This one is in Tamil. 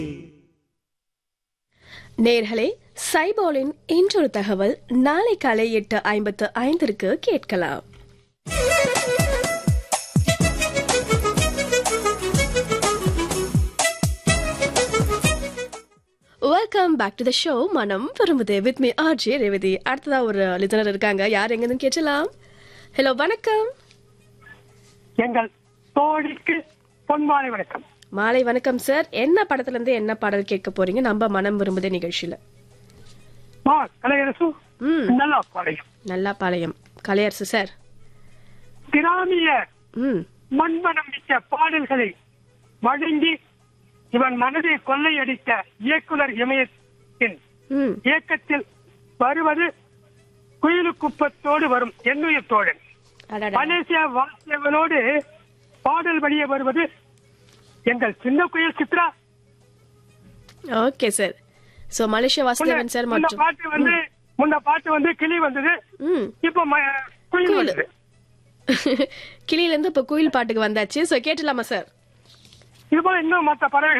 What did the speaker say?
நேர்களே சைபோலின் இன்றொரு தகவல் நாளை காலை எட்டு ஐம்பத்து ஐந்திற்கு கேட்கலாம் welcome back to the show மனம் விரும்புது வித் மீ ஆர்ஜி ரேவதி அடுத்ததா ஒரு லிசனர் இருக்காங்க யார் எங்கன்னு கேட்டலாம் ஹலோ வணக்கம் எங்கள் தோழிக்கு பொன்மாலை வணக்கம் மாலை வணக்கம் சார் என்ன படத்துல இருந்து என்ன பாடல் கேட்க போறீங்க நம்ம மனம் விரும்புதே நிகழ்ச்சியில மா கலையரசு ம் நல்லா பாளையம் நல்லா பாளையம் கலையரசு சார் கிராமிய ம் மண்மனம் மிக்க பாடல்களை வழங்கி இவன் மனதை கொள்ளையடித்த இயக்குனர் இமயத்தின் ம் இயக்கத்தில் வருவது குயிலுக்குப்பத்தோடு வரும் என்னுயிர் தோழன் அடடா. மலேசியா வாசியவனோடு பாடல் வழியே வருவது எங்கள் சின்ன குயில் Chithra okay sir so Malaysia Vasudevan sir முன்ன மற்றும் பாட்டு வந்து முன்ன பாட்டு வந்து கிளி வந்தது ம் இப்ப ம- குயில் குயில். வந்தது கிளியில இருந்து இப்ப குயில் பாட்டுக்கு வந்தாச்சு சோ கேட்டலாமா சார் இது போல இன்னும் மத்த பறவைகள்